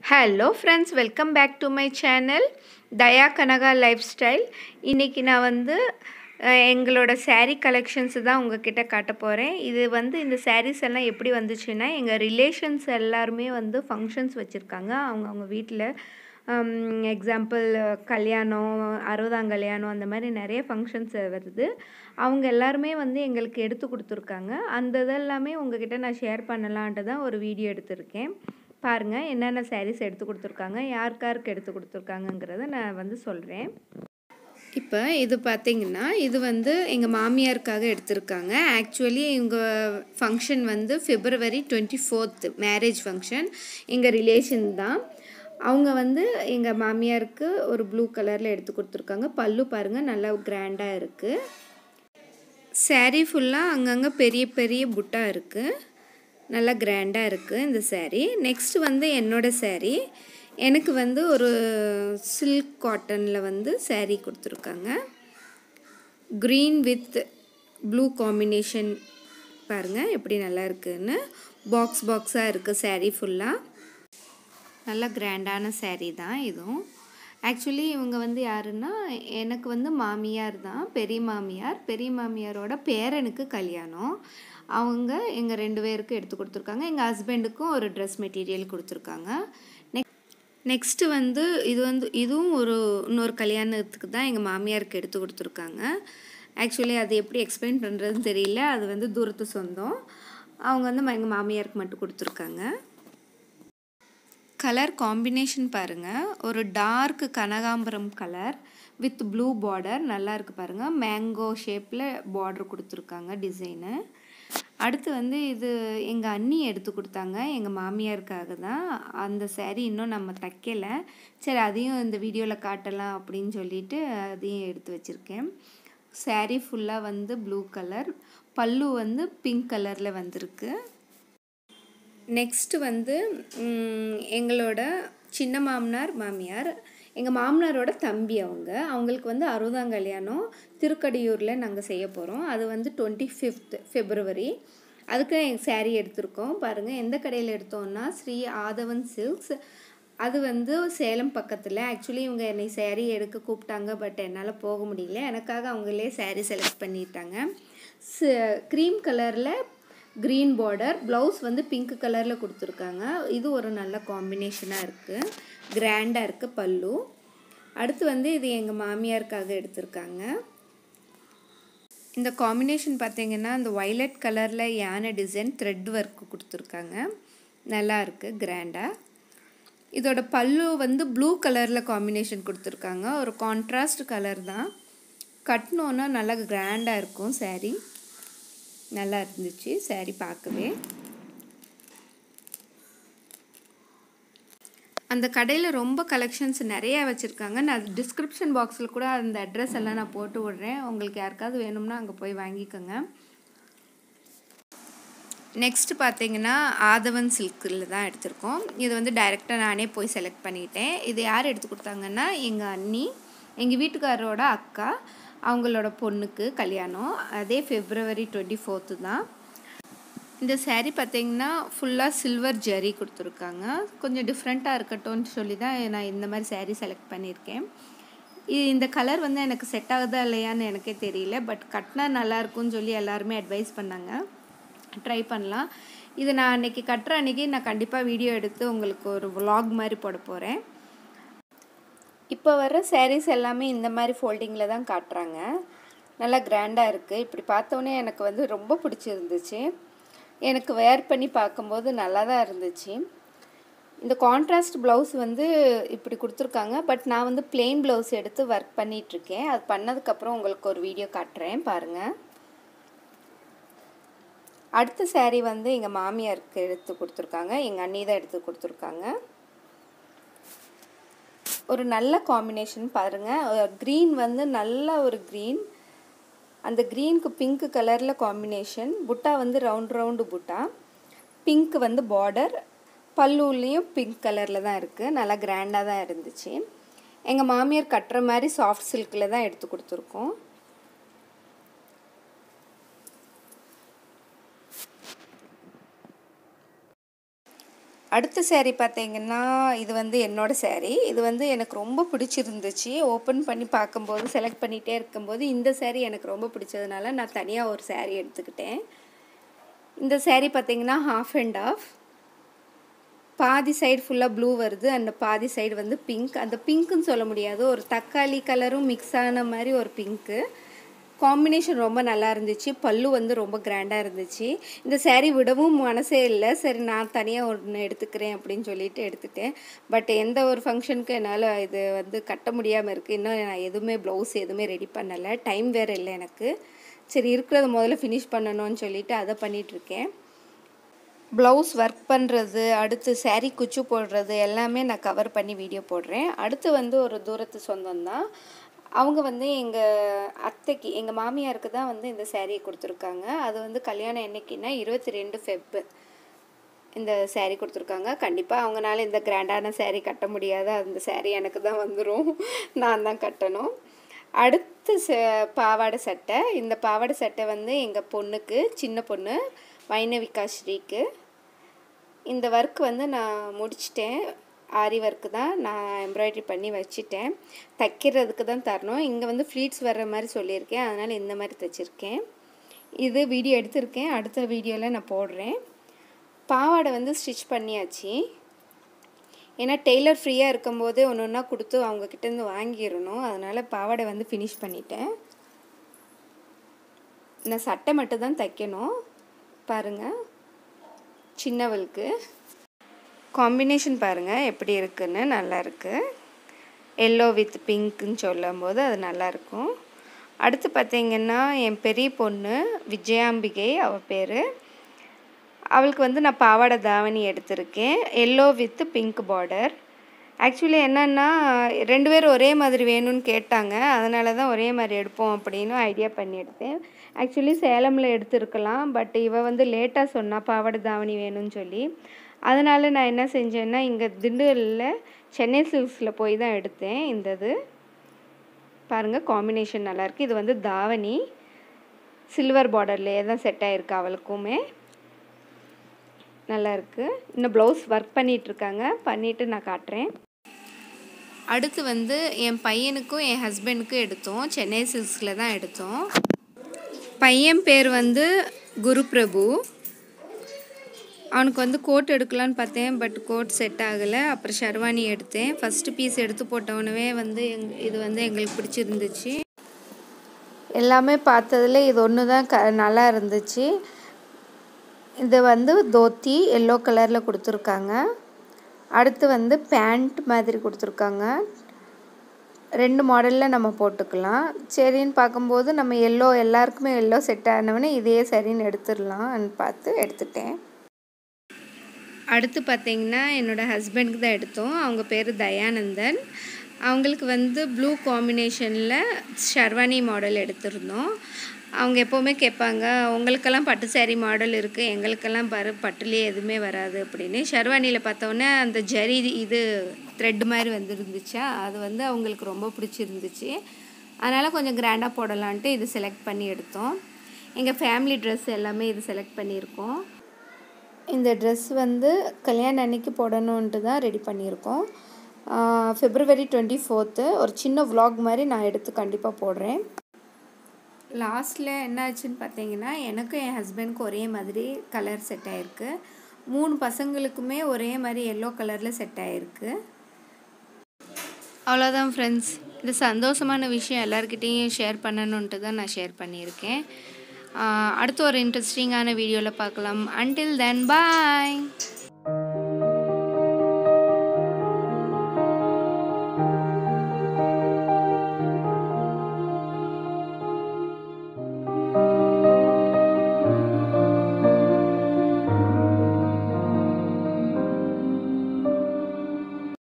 hello friends welcome back to my channel Daya Kanaka life style இன்றைக்கி நான் வந்து அஹ், எங்களோட saree கலெக்ஷன்ஸ் தான் உங்ககிட்ட காட்ட போகிறேன் இது வந்து இந்த sarees எல்லாம் எப்படி வந்துச்சுன்னா எங்கள் ரிலேஷன்ஸ் எல்லாருமே வந்து ஃபங்க்ஷன்ஸ் வச்சுருக்காங்க அவங்க அவங்க வீட்டில் எக்ஸாம்பிள் கல்யாணம் அறுபதாம் கல்யாணம் அந்த மாதிரி நிறைய ஃபங்க்ஷன்ஸ் வருது அவங்க எல்லாருமே வந்து எங்களுக்கு எடுத்து கொடுத்துருக்காங்க அந்த இதெல்லாமே உங்ககிட்ட நான் ஷேர் பண்ணலான்ட்டு தான் ஒரு வீடியோ எடுத்திருக்கேன் பாருங்கள் என்னென்ன சாரீஸ் எடுத்து கொடுத்துருக்காங்க யாருக்காருக்கு எடுத்து கொடுத்துருக்காங்கங்கிறத நான் வந்து சொல்கிறேன் இப்போ இது பார்த்தீங்கன்னா இது வந்து எங்கள் மாமியாருக்காக எடுத்திருக்காங்க ஆக்சுவலி இவங்க ஃபங்க்ஷன் வந்து February twenty fourth marriage function எங்கள் ரிலேஷன் தான் அவங்க வந்து எங்கள் மாமியாருக்கு ஒரு ப்ளூ கலரில் எடுத்து கொடுத்துருக்காங்க பல்லு பாருங்கள் நல்லா கிராண்டாக இருக்குது saree ஃபுல்லாக அங்கங்கே பெரிய பெரிய புட்டா இருக்குது நல்லா கிராண்டாக இருக்குது இந்த saree நெக்ஸ்ட் வந்து என்னோட saree எனக்கு வந்து ஒரு சில்க் காட்டனில் வந்து saree கொடுத்துருக்காங்க க்ரீன் வித் ப்ளூ காம்பினேஷன் பாருங்கள் எப்படி நல்லா இருக்குன்னு பாக்ஸ் பாக்ஸாக இருக்குது saree ஃபுல்லாக நல்ல கிராண்டான saree தான் இதுவும் ஆக்சுவலி இவங்க வந்து யாருன்னா எனக்கு வந்து மாமியார் தான் பெரிய மாமியார் பெரிய மாமியாரோட பேரனுக்கு கல்யாணம் அவங்க எங்கள் ரெண்டு பேருக்கு எடுத்து கொடுத்துருக்காங்க எங்கள் ஹஸ்பண்டுக்கும் ஒரு ட்ரெஸ் மெட்டீரியல் கொடுத்துருக்காங்க நெக் நெக்ஸ்ட்டு வந்து இது வந்து இதுவும் ஒரு இன்னொரு கல்யாணத்துக்கு தான் எங்கள் மாமியாருக்கு எடுத்து கொடுத்துருக்காங்க ஆக்சுவலி அது எப்படி எக்ஸ்பிளைன் பண்ணுறதுன்னு தெரியல அது வந்து தூரத்து சொந்தம் அவங்க வந்து எங்கள் மாமியாருக்கு மட்டும் கொடுத்துருக்காங்க கலர் காம்பினேஷன் பாருங்கள் ஒரு டார்க் கனகாம்பரம் கலர் வித் ப்ளூ பார்டர் நல்லா இருக்குது பாருங்கள் மேங்கோ ஷேப்பில் பார்டர் கொடுத்துருக்காங்க டிசைனு அடுத்து வந்து இது எங்கள் அண்ணி எடுத்து கொடுத்தாங்க எங்கள் மாமியாருக்காக தான் அந்த saree இன்னும் நம்ம தைக்கலை சரி அதையும் இந்த வீடியோவில் காட்டலாம் அப்படின்னு சொல்லிட்டு அதையும் எடுத்து வச்சுருக்கேன் saree ஃபுல்லாக வந்து ப்ளூ கலர் பல்லு வந்து பிங்க் கலரில் வந்திருக்கு நெக்ஸ்ட்டு வந்து ம், எங்களோட சின்ன மாமனார் மாமியார் எங்கள் மாமனாரோட தம்பி அவங்க அவங்களுக்கு வந்து அறுபதாம் கல்யாணம் திருக்கடியூரில் நாங்கள் செய்ய போகிறோம் அது வந்து டுவெண்ட்டி ஃபிஃப்த் ஃபெப்ரவரி அதுக்கு எங்கள் saree எடுத்திருக்கோம் பாருங்கள் எந்த கடையில் எடுத்தோம்னா ஸ்ரீ ஆதவன் சில்க்ஸ் அது வந்து சேலம் பக்கத்தில் ஆக்சுவலி இவங்க என்னை saree எடுக்க கூப்பிட்டாங்க பட் என்னால் போக முடியல எனக்காக அவங்களே saree செலக்ட் பண்ணிட்டாங்க க்ரீம் கலரில் க்ரீன் பார்டர் ப்ளவுஸ் வந்து பிங்க் கலரில் கொடுத்துருக்காங்க இது ஒரு நல்ல காம்பினேஷனாக இருக்குது கிராண்டாக இருக்குது பல்லு அடுத்து வந்து இது எங்கள் மாமியாருக்காக எடுத்திருக்காங்க இந்த காம்பினேஷன் பார்த்தீங்கன்னா இந்த வைலட் கலரில் யானை டிசைன் த்ரெட் ஒர்க் கொடுத்துருக்காங்க நல்லா இருக்குது கிராண்டாக இதோட பல்லு வந்து ப்ளூ கலரில் காம்பினேஷன் கொடுத்துருக்காங்க ஒரு கான்ட்ராஸ்ட் கலர் தான் கட்டினோன்னா நல்லா கிராண்டாக இருக்கும் saree நல்லா இருந்துச்சு saree பார்க்கவே அந்த கடையில் ரொம்ப கலெக்ஷன்ஸ் நிறைய வச்சுருக்காங்க நான் டிஸ்கிரிப்ஷன் பாக்ஸில் கூட அந்த அட்ரஸ் எல்லாம் நான் போட்டு விட்றேன் உங்களுக்கு யாருக்காவது வேணும்னா அங்கே போய் வாங்கிக்கோங்க நெக்ஸ்ட் பார்த்தீங்கன்னா ஆதவன் சில்கில் தான் எடுத்திருக்கோம் இது வந்து டைரெக்டாக நானே போய் செலக்ட் பண்ணிட்டேன் இது யார் எடுத்து கொடுத்தாங்கன்னா எங்கள் அண்ணி எங்கள் வீட்டுக்காரரோட அக்கா அவங்களோட பொண்ணுக்கு கல்யாணம் அதே ஃபெப்ரவரி டுவெண்ட்டி ஃபோர்த்து தான் இந்த saree பார்த்தீங்கன்னா ஃபுல்லாக சில்வர் ஜரி கொடுத்துருக்காங்க கொஞ்சம் டிஃப்ரெண்ட்டாக இருக்கட்டும்னு சொல்லி தான் நான் இந்த மாதிரி saree செலக்ட் பண்ணியிருக்கேன் இ- இந்த கலர் வந்து எனக்கு செட் ஆகுதா இல்லையான்னு எனக்கே தெரியல பட் கட்டினா நல்லா இருக்கும்னு சொல்லி எல்லாருமே அட்வைஸ் பண்ணாங்க ட்ரை பண்ணலாம் இது நான் அன்னைக்கு கட்டுற அன்னைக்கு நான் கண்டிப்பாக வீடியோ எடுத்து உங்களுக்கு ஒரு vlog மாதிரி போட போகிறேன் இப்போ வர sarees எல்லாமே இந்த மாதிரி ஃபோல்டிங்கில் தான் காட்டுறாங்க நல்லா கிராண்டாக இருக்குது இப்படி பார்த்தோன்னே எனக்கு வந்து ரொம்ப பிடிச்சிருந்துச்சு எனக்கு வேர் பண்ணி பார்க்கும்போது நல்லா தான் இருந்துச்சு இந்த கான்ட்ராஸ்ட் ப்ளவுஸ் வந்து இப்படி கொடுத்துருக்காங்க பட் நான் வந்து plain ப்ளவுஸ் எடுத்து ஒர்க் பண்ணிகிட்ருக்கேன் அது பண்ணதுக்கப்புறம் உங்களுக்கு ஒரு வீடியோ காட்டுறேன் பாருங்கள் அடுத்த saree வந்து எங்கள் மாமியாருக்கு எடுத்து கொடுத்துருக்காங்க எங்கள் அண்ணி தான் எடுத்து கொடுத்துருக்காங்க ஒரு நல்ல காம்பினேஷன் பாருங்கள் க்ரீன் வந்து நல்ல ஒரு க்ரீன் அந்த க்ரீனுக்கு பிங்க் கலரில் காம்பினேஷன் புட்டா வந்து ரவுண்ட் ரவுண்டு புட்டா பிங்க் வந்து பார்டர் பல்லுலேயும் பிங்க் கலரில் தான் இருக்குது நல்லா கிராண்டாக தான் இருந்துச்சு எங்கள் மாமியார் கட்டுற மாதிரி சாஃப்ட் சில்கில் தான் எடுத்து கொடுத்துருக்கோம் அடுத்த saree பார்த்தீங்கன்னா இது வந்து என்னோட saree இது வந்து எனக்கு ரொம்ப பிடிச்சிருந்துச்சு ஓப்பன் பண்ணி பார்க்கும்போது செலக்ட் பண்ணிகிட்டே இருக்கும்போது இந்த saree எனக்கு ரொம்ப பிடிச்சதுனால நான் தனியாக ஒரு saree எடுத்துக்கிட்டேன் இந்த saree பார்த்தீங்கன்னா ஹாஃப் அண்ட் ஆஃப் பாதி சைடு ஃபுல்லாக ப்ளூ வருது அந்த பாதி சைடு வந்து பிங்க் அந்த பிங்க்குன்னு சொல்ல முடியாது ஒரு தக்காளி கலரும் மிக்ஸ் ஆன மாதிரி ஒரு பிங்க்கு காம்பினேஷன் ரொம்ப நல்லா இருந்துச்சு பல்லு வந்து ரொம்ப கிராண்டாக இருந்துச்சு இந்த saree விடவும் மனசே இல்லை சரி நான் தனியாக ஒன்று எடுத்துக்கிறேன் அப்படின்னு சொல்லிட்டு எடுத்துட்டேன் பட் எந்த ஒரு ஃபங்க்ஷனுக்கும் என்னால் இது வந்து கட்ட முடியாமல் இருக்குது இன்னும் நான் எதுவுமே ப்ளவுஸ் எதுவுமே ரெடி பண்ணலை டைம் வேறு இல்லை எனக்கு சரி இருக்கிறத முதல்ல ஃபினிஷ் பண்ணணும்னு சொல்லிட்டு அதை பண்ணிகிட்ருக்கேன் ப்ளவுஸ் ஒர்க் பண்ணுறது அடுத்து saree குச்சி போடுறது எல்லாமே நான் கவர் பண்ணி வீடியோ போடுறேன் அடுத்து வந்து ஒரு தூரத்து சொந்தம் தான் அவங்க வந்து எங்கள் அத்தைக்கு எங்கள் மாமியாருக்கு தான் வந்து இந்த saree கொடுத்துருக்காங்க அது வந்து கல்யாணம் என்னைக்குன்னா இருபத்தி ரெண்டு ஃபெப்பு இந்த saree கொடுத்துருக்காங்க கண்டிப்பாக அவங்களால இந்த கிராண்டான saree கட்ட முடியாது அந்த saree எனக்கு தான் வந்துடும் நான் தான் கட்டணும் அடுத்து ச பாவாடை சட்டை இந்த பாவாடை சட்டை வந்து எங்கள் பொண்ணுக்கு சின்ன பொண்ணு வைணவிகா ஸ்ரீக்கு இந்த ஒர்க் வந்து நான் முடிச்சிட்டேன் ஆரி ஒர்க்கு தான் நான் எம்ப்ராய்டரி பண்ணி வச்சுட்டேன் தைக்கிறதுக்கு தான் தரணும் இங்கே வந்து ஃப்ளீட்ஸ் வர்ற மாதிரி சொல்லியிருக்கேன் அதனால் இந்த மாதிரி தைச்சிருக்கேன் இது வீடியோ எடுத்திருக்கேன் அடுத்த வீடியோவில் நான் போடுறேன் பாவாடை வந்து ஸ்டிச் பண்ணியாச்சு ஏன்னா டெய்லர் ஃப்ரீயாக இருக்கும்போதே ஒன்று ஒன்றா கொடுத்து அவங்கக்கிட்டேருந்து வாங்கிடணும் அதனால் பாவாடை வந்து ஃபினிஷ் பண்ணிட்டேன் நான் சட்டை மட்டும் தான் தைக்கணும் பாருங்கள் சின்னவளுக்கு காம்பினேஷன் பாருங்கள் எப்படி இருக்குன்னு நல்லா இருக்கு எல்லோ வித் பிங்க்குன்னு சொல்லும்போது அது நல்லாயிருக்கும் அடுத்து பார்த்தீங்கன்னா என் பெரிய பொண்ணு விஜயாம்பிகை அவள் பேர் அவளுக்கு வந்து நான் பாவாடை தாவணி எடுத்திருக்கேன் yellow with pink border actually என்னென்னா ரெண்டு பேரும் ஒரே மாதிரி வேணும்னு கேட்டாங்க அதனால தான் ஒரே மாதிரி எடுப்போம் அப்படின்னு ஐடியா பண்ணி எடுத்தேன் ஆக்சுவலி சேலமில் எடுத்திருக்கலாம் பட் இவ வந்து லேட்டாக சொன்னா பாவாடை தாவணி வேணும்னு சொல்லி அதனால் நான் என்ன செஞ்சேன்னா இங்கே திண்டுக்கல்லில் சென்னை சில்க்ஸில் போய் தான் எடுத்தேன் இந்த இது பாருங்கள் காம்பினேஷன் நல்லாயிருக்கு இது வந்து தாவணி சில்வர் பார்டர்லேயே தான் செட் ஆகிருக்கு அவளுக்குமே நல்லா இருக்கு இன்னும் ப்ளவுஸ் ஒர்க் பண்ணிகிட்ருக்காங்க பண்ணிவிட்டு நான் காட்டுறேன் அடுத்து வந்து என் பையனுக்கும் என் ஹஸ்பண்டுக்கும் எடுத்தோம் சென்னை சில்க்ஸில் தான் எடுத்தோம் பையன் பேர் வந்து குரு பிரபு அவனுக்கு வந்து கோட் எடுக்கலான்னு பார்த்தேன் பட் கோட் செட் ஆகலை அப்புறம் ஷர்வானி எடுத்தேன் ஃபஸ்ட்டு பீஸ் எடுத்து போட்டவனவே வந்து எங் இது வந்து எங்களுக்கு பிடிச்சிருந்துச்சு எல்லாமே பார்த்ததுல இது ஒன்று தான் க நல்லா இருந்துச்சு இது வந்து தோத்தி எல்லோ கலரில் கொடுத்துருக்காங்க அடுத்து வந்து பேண்ட் மாதிரி கொடுத்துருக்காங்க ரெண்டு மாடலில் நம்ம போட்டுக்கலாம் சரின்னு பார்க்கும்போது நம்ம எல்லோ எல்லாருக்குமே எல்லோ செட் ஆனவொடனே இதே சரின்னு எடுத்துடலாம்னு பார்த்து எடுத்துட்டேன் அடுத்து பார்த்தீங்கன்னா என்னோடய ஹஸ்பண்டுக்கு தான் எடுத்தோம் அவங்க பேர் தயானந்தன் அவங்களுக்கு வந்து ப்ளூ காம்பினேஷனில் ஷர்வானி மாடல் எடுத்திருந்தோம் அவங்க எப்போவுமே கேட்பாங்க உங்களுக்கெல்லாம் பட்டு saree மாடல் இருக்குது எங்களுக்கெல்லாம் பாரு பட்டுலேயே எதுவுமே வராது அப்படின்னு ஷர்வானியில் பார்த்தோன்னே அந்த ஜரி இது த்ரெட் மாதிரி வந்துருந்துச்சா அது வந்து அவங்களுக்கு ரொம்ப பிடிச்சிருந்துச்சு அதனால் கொஞ்சம் கிராண்டாக போடலான்ட்டு இது செலக்ட் பண்ணி எடுத்தோம் எங்கள் ஃபேமிலி ட்ரெஸ் எல்லாமே இது செலக்ட் பண்ணியிருக்கோம் இந்த ட்ரெஸ் வந்து கல்யாணம் அன்னைக்கு போடணுன்ட்டு தான் ரெடி பண்ணியிருக்கோம் ஃபெப்ரவரி டுவெண்ட்டி ஃபோர்த்து ஒரு சின்ன vlog மாதிரி நான் எடுத்து கண்டிப்பாக போடுறேன் லாஸ்ட்டில் என்ன ஆச்சுன்னு பார்த்தீங்கன்னா எனக்கும் என் ஹஸ்பண்டுக்கும் ஒரே மாதிரி கலர் செட் ஆகிருக்கு மூணு பசங்களுக்குமே ஒரே மாதிரி எல்லோ கலரில் செட் ஆகிருக்கு அவ்வளோதான் ஃப்ரெண்ட்ஸ் இது சந்தோஷமான விஷயம் எல்லாருக்கிட்டேயும் ஷேர் பண்ணணுன்ட்டு தான் நான் ஷேர் பண்ணியிருக்கேன் ஆஹ் அடுத்து ஒரு இன்ட்ரெஸ்டிங்கான வீடியோவில் பார்க்கலாம் அன்டில் தென் பாய்